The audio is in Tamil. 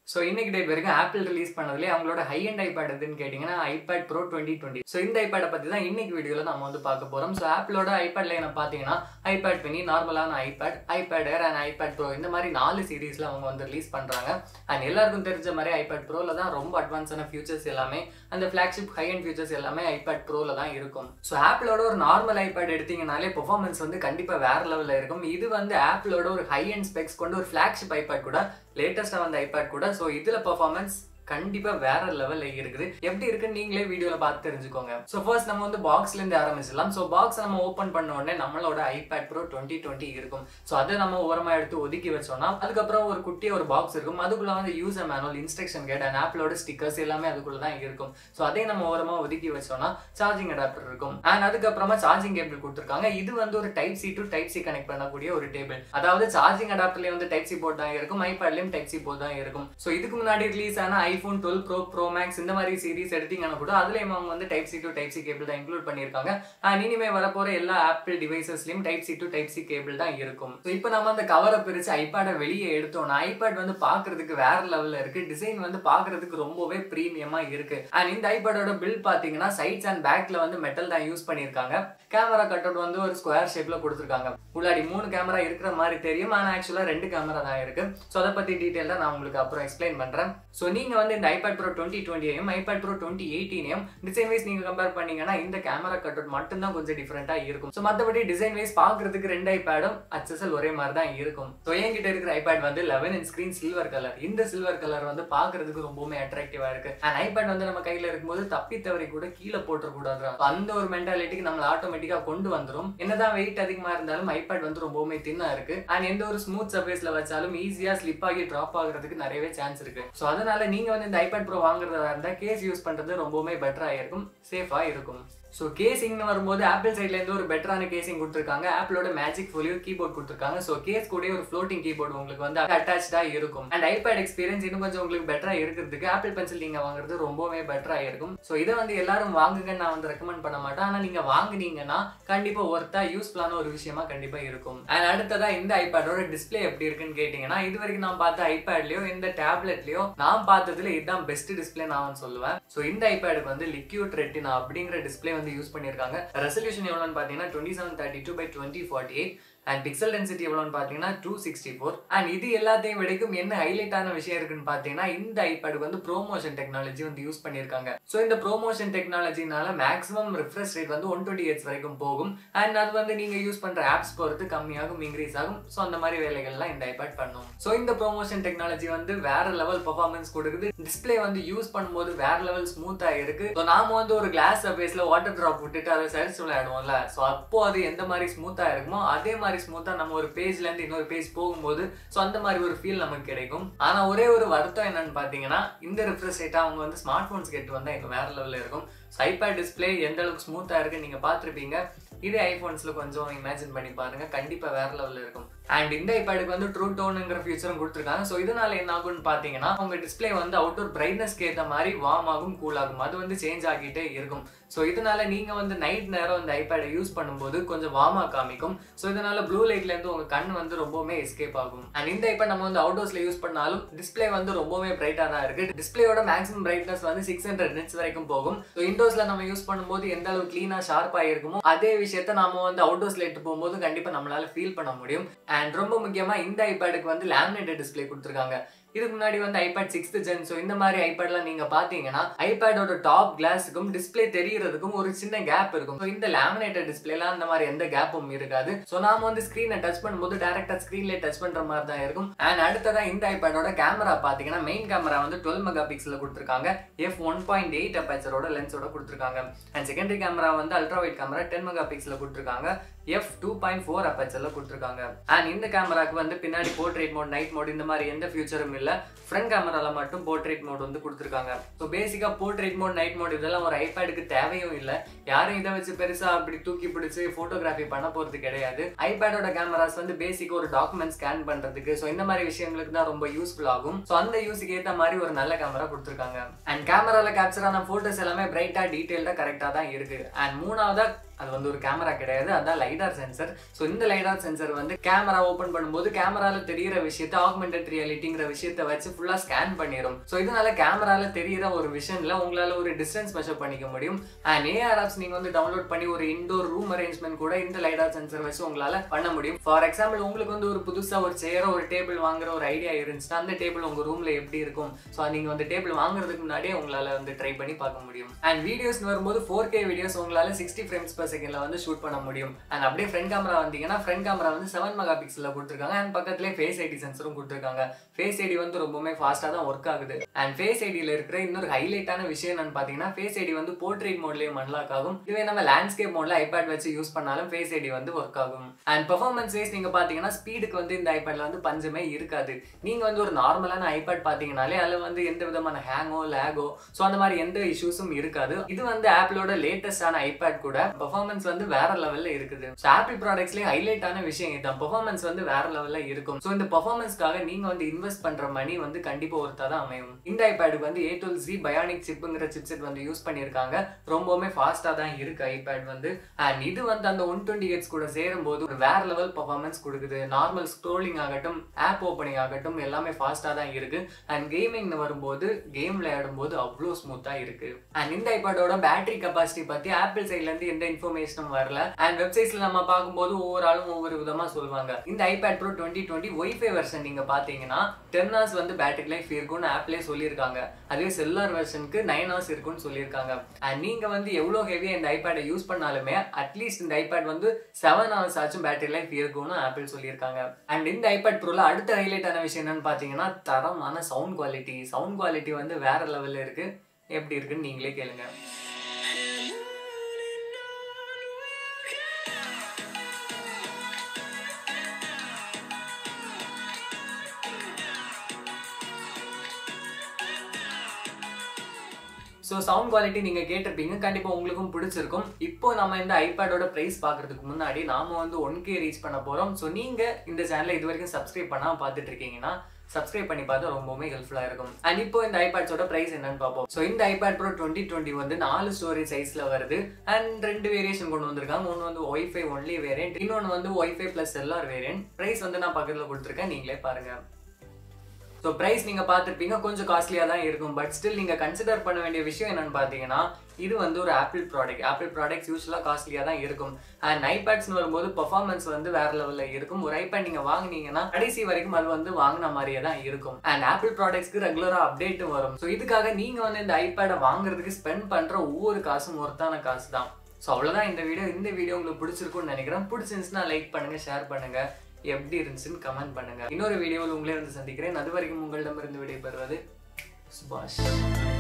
ஸோ இன்னைக்கு டேட் வரைக்கும் ஆப்பிள் ரிலீஸ் பண்ணதுலேயே அவங்களோட ஹை அண்ட் ஐபேட் எதுன்னு கேட்டிங்கன்னா iPad pro twenty twenty so இந்த ஐபேடை பற்றி தான் இன்னைக்கு வீடியோவில் நம்ம வந்து பார்க்க போகிறோம் ஸோ ஆப்பிளோட ஐபேட் லைனை பார்த்தீங்கன்னா ஐபேட் மினி நார்மலான iPad iPad air and iPad pro இந்த மாதிரி நாலு சீரீஸில் அவங்க வந்து ரிலீஸ் பண்ணுறாங்க அண்ட் எல்லாருக்கும் தெரிஞ்ச மாதிரி ஐபேட் ப்ரோவில் தான் ரொம்ப அட்வான்ஸான ஃபியூச்சர்ஸ் எல்லாமே அந்த ஃப்ளாக்ஷிப் ஹை அண்ட் ஃபியூச்சர்ஸ் எல்லாமே ஐபேட் ப்ரோவில் தான் இருக்கும் ஸோ ஆப்பிளோட ஒரு நார்மல் ஐபேட் எடுத்தீங்கனாலே பெர்ஃபார்மன்ஸ் வந்து கண்டிப்பாக வேற லெவலில் இருக்கும் இது வந்து ஆப்பிளோட ஒரு ஹை அண்ட் ஸ்பெக்ஸ் கொண்டு ஒரு ஃப்ளாக்ஷிப் ஐபேட் கூட லேட்டஸ்ட்டாக வந்த ஐபேட் கூட ஸோ இதில் பர்ஃபார்மன்ஸ் கண்டிப்பா வேற லெவல்ல இருக்குது எப்படி இருக்குன்னு நீங்களே வீடியோல பார்த்து தெரிஞ்சுக்கோங்க ஸோ ஃபர்ஸ்ட் நம்ம வந்து பாக்ஸ்ல இருந்து ஆரம்பிச்சிடலாம் ஸோ பாக்ஸ் நம்ம ஓப்பன் பண்ண உடனே நம்மளோட ஐபேட் ப்ரோ டுவெண்ட்டி டுவெண்ட்டி இருக்கும் ஸோ அதை நம்ம ஓரமா எடுத்து ஒதுக்கி வச்சோம்னா அதுக்கப்புறம் ஒரு குட்டிய ஒரு பாக்ஸ் இருக்கும் அதுக்குள்ள வந்து யூசர் மேனுவல் இன்ஸ்ட்ரக்ஷன் கேட் அண்ட் ஆப்பிளோட ஸ்டிக்கர்ஸ் எல்லாமே அதுக்குள்ள தான் இருக்கும் ஸோ அதையும் நம்ம ஓரமா ஒதுக்கி வச்சோம்னா சார்ஜிங் அடாப்டர் இருக்கும் அண்ட் அதுக்கப்புறமா சார்ஜிங் கேபிள் கொடுத்துருக்காங்க இது வந்து ஒரு type C to type C connect பண்ணக்கூடிய ஒரு டேபிள் அதாவது சார்ஜிங் அடாப்டர்லயே வந்து டைப் சி போர்ட் தான் இருக்கும் ஐபேட்லயும் டைப் சி போர்ட் தான் இருக்கும் ஸோ இதுக்கு முன்னாடி ரிலீஸ் ஆன iPhone twelve pro pro max இந்த மாதிரி சீரிஸ் எடுத்தீங்கன்னா கூட அதுலயும் அவங்க வந்து type C to type C cable தான் இன்க்ளூட் பண்ணியிருக்காங்க அண்ட் இனிமே வரப்போற எல்லா ஆப்பிள் டிவைசஸ்லயும் type C to type C cable தான் இருக்கும் ஸோ இப்போ நம்ம அந்த கவரை பிரிச்சு ஐபேடை வெளியே எடுத்தோம்னா ஐபேட் வந்து பாக்குறதுக்கு வேற லெவல்ல இருக்கு டிசைன் வந்து பாக்குறதுக்கு ரொம்பவே ப்ரீமியமா இருக்கு அண்ட் இந்த ஐபேடோட பில் பாத்தீங்கன்னா சைட்ஸ் அண்ட் பேக்ல வந்து மெட்டல் தான் யூஸ் பண்ணியிருக்காங்க கேமரா கட் அவுட் வந்து ஒரு ஸ்கொயர் ஷேப்ல கொடுத்துருக்காங்க உள்ளாடி மூணு கேமரா இருக்கிற மாதிரி தெரியும் ஆனால் ஆக்சுவலா ரெண்டு கேமரா தான் இருக்கு ஸோ அதை பத்தி டீட்டெயில் தான் நான் உங்களுக்கு அப்புறம் எக்ஸ்பிளைன் பண்றேன் ஸோ நீங்க வந்து இந்த ஐபேட் ப்ரோ டுவெண்ட்டி டுவெண்ட்டியையும் ஐபேட் ப்ரோ டுவெண்ட்டி எயிட்டீனையும் டிசைன் வைஸ் நீங்க கம்பேர் பண்ணீங்கன்னா இந்த கேமரா கட் அவுட் மட்டும் தான் கொஞ்சம் டிஃப்ரெண்டா இருக்கும் ஸோ மற்றபடி டிசைன் வைஸ் பாக்குறதுக்கு ரெண்டு ஐபேடும் அச்சசல் ஒரே மாதிரி தான் இருக்கும் ஸோ என்கிட்ட இருக்கிற ஐபேட் வந்து eleven inch screen silver colour இந்த சில்வர் கலர் வந்து பாக்குறதுக்கு ரொம்பவுமே அட்ராக்டிவா இருக்கு அண்ட் ஐபேட் வந்து நம்ம கையில இருக்கும்போது தப்பி தவறி கூட கீழே போட்டுறக்கூடாது அந்த ஒரு மென்டாலிட்டிக்கு நம்மள ஆட்டோமேட்டிக்கா கொண்டு வந்துரும் என்னதான் வெயிட் அதிகமா இருந்தாலும் ஐபேட் வந்து ரொம்பவுமே தின்னா இருக்கு அண்ட் எந்த ஒரு ஸ்மூத் சர்ஃபேஸ்ல வச்சாலும் ஈஸியா ஸ்லிப் ஆகி டிராப் ஆகுறதுக்கு நிறையவே சான்ஸ் இருக்கு ஸோ அதனால நீங்க வந்து இந்த ஐபேட் ப்ரோ வாங்குறதா இருந்தா கேஸ் யூஸ் பண்றது ரொம்பவுமே பெட்டரா இருக்கும் சேஃபா இருக்கும் ஸோ கேசிங்னு வரும்போது ஆப்பிள் சைட்லேருந்து ஒரு பெட்டரான கேசிங் கொடுத்துருக்காங்க ஆப்பிளோட மேஜிக் ஃபோலியோ கீபோர்ட் கொடுத்துருக்காங்க ஸோ கேஸ் கூட ஒரு ஃப்ளோட்டிங் கீபோர்டு உங்களுக்கு வந்து அட்டாச்சா இருக்கும் அண்ட் ஐபேட் எக்ஸ்பீரியன்ஸ் இன்னும் கொஞ்சம் உங்களுக்கு பெட்டரா இருக்கிறதுக்கு ஆப்பிள் பென்சில் நீங்க வாங்குறது ரொம்பவே பெட்டரா இருக்கும் ஸோ இதை வந்து எல்லாரும் வாங்குங்கன்னு நான் வந்து ரெக்கமெண்ட் பண்ண மாட்டேன் ஆனால் நீங்க வாங்குனீங்கன்னா கண்டிப்பா ஒர்த்தா யூஸ்ஃபுல்லான ஒரு விஷயமா கண்டிப்பா இருக்கும் அண்ட் அடுத்ததா இந்த ஐபேடோட டிஸ்பிளே எப்படி இருக்குன்னு கேட்டீங்கன்னா இது வரைக்கும் நான் பார்த்த ஐபேட்லயோ இந்த டேப்லெட்லயோ நான் பார்த்ததுல இதுதான் பெஸ்ட் டிஸ்பிளே நான் சொல்லுவேன் ஸோ இந்த ஐபேடுக்கு வந்து லிக்யூட் ரெட்டினா அப்படிங்கிற டிஸ்பிளே வந்து யூஸ் பண்ணியிருக்காங்க ரெசல்யூஷன் எவ்வளோன்னு பார்த்தீங்கன்னா twenty seven thirty two by twenty forty eight and pixel density எவ்வளோன்னு பார்த்தீங்கன்னா டூ சிக்ஸ்டி ஃபோர் அண்ட் இது எல்லாத்தையும் விடைக்கும் என்ன ஹைலைட்டான விஷயம் இருக்குன்னு பார்த்தீங்கன்னா இந்த ஐபேடுக்கு வந்து ப்ரோமோஷன் டெக்னாலஜி வந்து யூஸ் பண்ணியிருக்காங்க ஸோ இந்த ப்ரோமோஷன் டெக்னாலஜினால மேக்ஸிமம் ரிஃப்ரெஷ் ரேட் வந்து ஒன் டுவெண்ட்டி எயிட்ஸ் வரைக்கும் போகும் அண்ட் அது வந்து நீங்கள் யூஸ் பண்ணுற ஆப்ஸ் பொறுத்து கம்மியாகும் இன்க்ரீஸ் ஆகும் ஸோ அந்த மாதிரி வேலைகள்லாம் இந்த ஐபேட் பண்ணும் ஸோ இந்த ப்ரோமோஷன் டெக்னாலஜி வந்து வேற லெவல் பர்ஃபார்மன்ஸ் கொடுக்குது டிஸ்பிளே வந்து யூஸ் பண்ணும்போது வேற லெவல் ஸ்மூத்தாக இருக்கு ஸோ நாம வந்து ஒரு கிளாஸ் சர்ஃபேஸில் வாட்டர் ட்ராப் விட்டுட்டு அதை சரிச்சு விளையாடுவோம்ல ஸோ அப்போ அது எந்த மாதிரி ஸ்மூத்தாக இருக்குமோ அதே மாதிரி ஸ்மூத்தாக நம்ம ஒரு பேஜ்ல இருந்து இன்னொரு பேஜ் போகும்போது ஸோ அந்த மாதிரி ஒரு ஃபீல் நமக்கு கிடைக்கும் ஆனா ஒரே ஒரு வருத்தம் என்னன்னு பாத்தீங்கன்னா இந்த ரிஃப்ரெஷ் ரேட்டா அவங்க வந்து ஸ்மார்ட் போன்ஸ் கேட்டு வந்தா இன்னும் வேற லெவல்ல இருக்கும் ஐபேட் டிஸ்பிளே எந்த அளவுக்கு ஸ்மூத்தா இருக்கு நீங்க பாத்திருப்பீங்க இதே ஐபோன்ஸ்ல கொஞ்சம் இமேஜின் பண்ணி பாருங்க கண்டிப்பா வேற லெவல்ல இருக்கும் அண்ட் இந்த ஐபேடுக்கு வந்து ட்ரூ டோனுங்கிற ஃபியூச்சரும் கொடுத்துருக்காங்க ஸோ இதனால என்ன ஆகும்னு பார்த்தீங்கன்னா உங்க டிஸ்பிளே வந்து அவுட்டோர் பிரைட்னஸ்க்கு ஏற்ற மாதிரி வார்ம் ஆகும் கூல் ஆகும் அது வந்து சேஞ்ச் ஆகிட்டே இருக்கும் ஸோ இதனால நீங்க வந்து நைட் நேரம் இந்த ஐபேடை யூஸ் பண்ணும்போது கொஞ்சம் வார்மா காமிக்கும் ஸோ இதனால ப்ளூ லைட்ல இருந்து உங்க கண் வந்து ரொம்பவுமே எஸ்கேப் ஆகும் அண்ட் இந்த ஐபேட் நம்ம வந்து அவுட்டோர்ஸ்ல யூஸ் பண்ணாலும் டிஸ்பிளே வந்து ரொம்பவே பிரைட்டா தான் இருக்கு டிஸ்பிளேயோட மேக்ஸிமம் பிரைட்னஸ் வந்து சிக்ஸ் ஹண்ட்ரட் நிட்ஸ் வரைக்கும் போகும் ஸோ இண்டோர்ஸ்ல நம்ம யூஸ் பண்ணும்போது எந்த அளவுக்கு கிளீனா ஷார்ப்பா இருக்குமோ அதே விஷயத்த நாம வந்து அவுட்டோர்ஸ்ல எடுத்து போகும்போது கண்டிப்பா நம்மளால ஃபீல் பண்ண முடியும் அண்ட் ரொம்ப முக்கியமா இந்த ஐபேடுக்கு வந்து லேமினேட்டட் டிஸ்பிளே கொடுத்துருக்காங்க இதுக்கு முன்னாடி வந்து ஐபேட் சிக்ஸ்த் ஜென் ஸோ இந்த மாதிரி ஐபேட்லாம் நீங்க பாத்தீங்கன்னா ஐபேடோட டாப் கிளாஸுக்கும் டிஸ்பிளே தெரியறதுக்கும் ஒரு சின்ன கேப் இருக்கும் ஸோ இந்த லேமினேட்டட் டிஸ்பிளேலாம் அந்த மாதிரி எந்த கேப்பும் இருக்காது ஸோ நாம வந்து ஸ்க்ரீனை டச் பண்ணும்போது டேரக்டா ஸ்க்ரீன்லேயே டச் பண்ற மாதிரி தான் இருக்கும் அண்ட் அடுத்ததா இந்த ஐபேடோட கேமரா பாத்தீங்கன்னா மெயின் கேமரா வந்து டுவெல் மெகா பிக்சல் கொடுத்துருக்காங்க எஃப் ஒன் பாயிண்ட் எயிட் அப்பேச்சரோட லென்ஸோட கொடுத்துருக்காங்க அண்ட் செகண்டரி கேமரா வந்து ultra wide camera ten megapixel கொடுத்துருக்காங்க எஃப் டூ பாயிண்ட் ஃபோர் அப்பேச்சர்ல கொடுத்துருக்காங்க அண்ட் இந்த கேமராக்கு வந்து பின்னாடி போர்ட்ரேட் மோட் நைட் மோட் இந்த மாதிரி எந்த ஃபியூச்சரும் இல்லை ஃப்ரண்ட் கேமரால மட்டும் போர்ட்ரேட் மோட் வந்து கொடுத்துருக்காங்க ஸோ பேசிக்காக போர்ட்ரேட் மோட் நைட் மோட் இதெல்லாம் ஒரு ஐபேடுக்கு தேவையும் இல்லை யாரும் இதை வச்சு பெருசா அப்படி தூக்கி பிடிச்சி ஃபோட்டோகிராஃபி பண்ண போறது கிடையாது ஐபேடோட கேமராஸ் வந்து பேசிக் ஒரு டாக்குமெண்ட் ஸ்கேன் பண்றதுக்கு ஸோ இந்த மாதிரி விஷயங்களுக்கு தான் ரொம்ப யூஸ்ஃபுல் ஆகும் ஸோ அந்த யூஸுக்கு ஏற்ற மாதிரி ஒரு நல்ல கேமரா கொடுத்துருக்காங்க அண்ட் கேமரால கேப்சர் ஆன போட்டோஸ் எல்லாமே பிரைட்டா டீட்டெயில்டா கரெக்டாக தான் இருக்கு அண்ட் மூணாவதா அது வந்து ஒரு கேமரா கிடையாது அதான் லைடார் சென்சர் ஸோ இந்த லைடார் சென்சர் வந்து கேமரா ஓப்பன் பண்ணும்போது கேமரால தெரியிற விஷயத்த ஆக்மெண்டட் ரியாலிட்டிங்கிற விஷயத்த வச்சு ஃபுல்லா ஸ்கேன் பண்ணிடும் ஸோ இதனால கேமரால தெரியிற ஒரு விஷன்ல உங்களால ஒரு டிஸ்டன்ஸ் மெஷர் பண்ணிக்க முடியும் அண்ட் ஏஆர் ஆப்ஸ் நீங்க வந்து டவுன்லோட் பண்ணி ஒரு இண்டோர் ரூம் அரேஞ்ச்மெண்ட் கூட இந்த லைடார் சென்சர் வச்சு உங்களால பண்ண முடியும் ஃபார் எக்ஸாம்பிள் உங்களுக்கு வந்து ஒரு புதுசா ஒரு சேரோ ஒரு டேபிள் வாங்குற ஒரு ஐடியா இருந்துச்சுன்னா அந்த டேபிள் உங்க ரூம்ல எப்படி இருக்கும் ஸோ நீங்க வந்து டேபிள் வாங்குறதுக்கு முன்னாடியே உங்களால வந்து ட்ரை பண்ணி பார்க்க முடியும் அண்ட் வீடியோஸ் வரும்போது ஃபோர் கே வீடியோஸ் உங்களால சிக்ஸ்டி ஃப்ரேம்ஸ் per செகண்ட்ல வந்து ஷூட் பண்ண முடியும் அண்ட் அப்படியே ஃப்ரண்ட் கேமரா வந்தீங்கன்னா ஃப்ரண்ட் கேமரா வந்து செவன் மெகா பிக்சல்ல கொடுத்துருக்காங்க அண்ட் பக்கத்துலேயே ஃபேஸ் ஐடி சென்சரும் கொடுத்துருக்காங்க ஃபேஸ் ஐடி வந்து ரொம்பவுமே ஃபாஸ்ட்டாக தான் ஒர்க் ஆகுது அண்ட் ஃபேஸ் ஐடியில் இருக்கிற இன்னொரு ஹைலைட்டான விஷயம் என்னன்னு பார்த்தீங்கன்னா ஃபேஸ் ஐடி வந்து போர்ட்ரேட் மோட்லேயும் அன்லாக் ஆகும் இதுவே நம்ம லேண்ட்ஸ்கேப் மோட்ல ஐபேட் வச்சு யூஸ் பண்ணாலும் ஃபேஸ் ஐடி வந்து ஒர்க் ஆகும் அண்ட் பெர்ஃபார்மன்ஸ் வைஸ் நீங்க பார்த்தீங்கன்னா ஸ்பீடுக்கு வந்து இந்த ஐபேட்ல வந்து பஞ்சமே இருக்காது நீங்க வந்து ஒரு நார்மலான ஐபேட் பார்த்தீங்கனாலே அதில் வந்து எந்த விதமான ஹேங்கோ லேகோ ஸோ அந்த மாதிரி எந்த இஷ்யூஸும் இருக்காது இது வந்து ஆப்பிளோட லேட்டஸ்டான ஐபேட் கூட பெர்ஃபார்மன்ஸ் வந்து வேற லெவல்ல இருக்குது ஸோ ஆப்பிள் ப்ராடக்ட்ஸ்லேயே ஹைலைட்டான விஷயம் இதுதான் பெர்ஃபார்மன்ஸ் வந்து வேற லெவல்ல இருக்கும் ஸோ இந்த பெர்ஃபார்மன்ஸ்க்காக நீங்க வந்து இன்வெஸ்ட் பண்ற மணி வந்து கண்டிப்பா ஒருத்தா தான் அமையும் இந்த ஐபேடுக்கு வந்து ஏ டுவெல் ஜி பயானிக் சிப்புங்கிற சிப்செட் வந்து யூஸ் பண்ணியிருக்காங்க ரொம்பவுமே ஃபாஸ்டா தான் இருக்கு ஐபேட் வந்து அண்ட் இது வந்து அந்த ஒன் டுவெண்ட்டி ஹெட்ஸ் கூட சேரும்போது ஒரு வேற லெவல் பெர்ஃபார்மன்ஸ் கொடுக்குது நார்மல் ஸ்க்ரோலிங் ஆகட்டும் ஆப் ஓப்பனிங் ஆகட்டும் எல்லாமே ஃபாஸ்டா தான் இருக்கு அண்ட் கேமிங்னு வரும்போது கேம் விளையாடும்போது அவ்வளோ ஸ்மூத்தா இருக்கு அண்ட் இந்த ஐபேடோட பேட்டரி கெப்பாசிட்டி பத்தி ஆப்பிள் சைட்ல இருந்து எந்த இன்ஃபர்மேஷனும் வரல அண்ட் வெப்சைட்ஸ்ல நம்ம பார்க்கும்போது ஒவ்வொரு ஆளும் ஒவ்வொரு விதமா சொல்லுவாங்க இந்த iPad pro twenty twenty WiFi version நீங்க பாத்தீங்கன்னா டென் ஹவர்ஸ் வந்து பேட்டரி லைஃப் இருக்கும்னு ஆப்லேயே சொல்லியிருக்காங்க அதுவே செல்லார் வெர்ஷனுக்கு நைன் ஹவர்ஸ் இருக்கும்னு சொல்லியிருக்காங்க அண்ட் நீங்க வந்து எவ்வளோ ஹெவியா இந்த ஐபேடை யூஸ் பண்ணாலுமே அட்லீஸ்ட் இந்த ஐபேட் வந்து செவன் ஹவர்ஸ் ஆச்சும் பேட்டரி லைஃப் இருக்கும்னு ஆப்பிள் சொல்லியிருக்காங்க அண்ட் இந்த ஐபேட் ப்ரோல அடுத்த ஹைலைட்டான விஷயம் என்னன்னு பாத்தீங்கன்னா தரமான சவுண்ட் குவாலிட்டி சவுண்ட் குவாலிட்டி வந்து வேற லெவல்ல இருக்கு எப்படி இருக்குன்னு நீங்களே கேளுங்க ஸோ சவுண்ட் குவாலிட்டி நீங்கள் கேட்டிருப்பீங்க கண்டிப்பாக உங்களுக்கும் பிடிச்சிருக்கும் இப்போ நம்ம இந்த ஐபேடோட ப்ரைஸ் பார்க்கறதுக்கு முன்னாடி நாம வந்து ஒன் கே ரீச் பண்ண போகிறோம் ஸோ நீங்கள் இந்த சேனலை இது வரைக்கும் சப்ஸ்கிரைப் பண்ணாமல் பார்த்துட்டு இருக்கீங்கன்னா சப்ஸ்கிரைப் பண்ணி பார்த்தா ரொம்பவுமே ஹெல்ப்ஃபுல்லாக இருக்கும் அண்ட் இப்போ இந்த ஐபேட்ஸோட ப்ரைஸ் என்னன்னு பார்ப்போம் ஸோ இந்த ஐபேட் ப்ரோ டுவெண்ட்டி டுவெண்ட்டி வந்து நாலு ஸ்டோரேஜ் சைஸில் வருது அண்ட் ரெண்டு வேரியேஷன் கொண்டு வந்திருக்காங்க ஒன்று வந்து ஒய்ஃபை ஒன்லி வேரியன்ட் இன்னொன்று வந்து WiFi plus cellular variant price வந்து நான் பக்கத்தில் கொடுத்துருக்கேன் நீங்களே பாருங்கள் ஸோ ப்ரைஸ் நீங்கள் பார்த்துருப்பீங்க கொஞ்சம் காஸ்ட்லியாக தான் இருக்கும் பட் ஸ்டில் நீங்கள் கன்சிடர் பண்ண வேண்டிய விஷயம் என்னன்னு பார்த்தீங்கன்னா இது வந்து ஒரு ஆப்பிள் ப்ராடக்ட் ஆப்பிள் ப்ராடக்ட்ஸ் யூஸ்வலாக காஸ்ட்லியாக தான் இருக்கும் அண்ட் ஐபேட்ஸ்னு வரும்போது பர்ஃபார்மன்ஸ் வந்து வேற லெவலில் இருக்கும் ஒரு ஐபேட் நீங்கள் வாங்குனீங்கன்னா கடைசி வரைக்கும் அது வந்து வாங்கின மாதிரியே தான் இருக்கும் அண்ட் ஆப்பிள் ப்ராடக்ட்ஸ்க்கு ரெகுலராக அப்டேட்டும் வரும் ஸோ இதுக்காக நீங்கள் வந்து இந்த ஐபேடை வாங்குறதுக்கு ஸ்பெண்ட் பண்ணுற ஒவ்வொரு காசும் ஒருத்தான காசு தான் ஸோ அவ்வளோதான் இந்த வீடியோ இந்த வீடியோ உங்களுக்கு பிடிச்சிருக்கும்னு நினைக்கிறேன் பிடிச்சிருந்துச்சுன்னா லைக் பண்ணுங்கள் ஷேர் பண்ணுங்கள் எப்படி இருந்துச்சுன்னு கமெண்ட் பண்ணுங்க இன்னொரு வீடியோவில் உங்களே வந்து சந்திக்கிறேன் அது வரைக்கும் உங்களிடமிருந்து விடைபெறுவது சுபாஷ்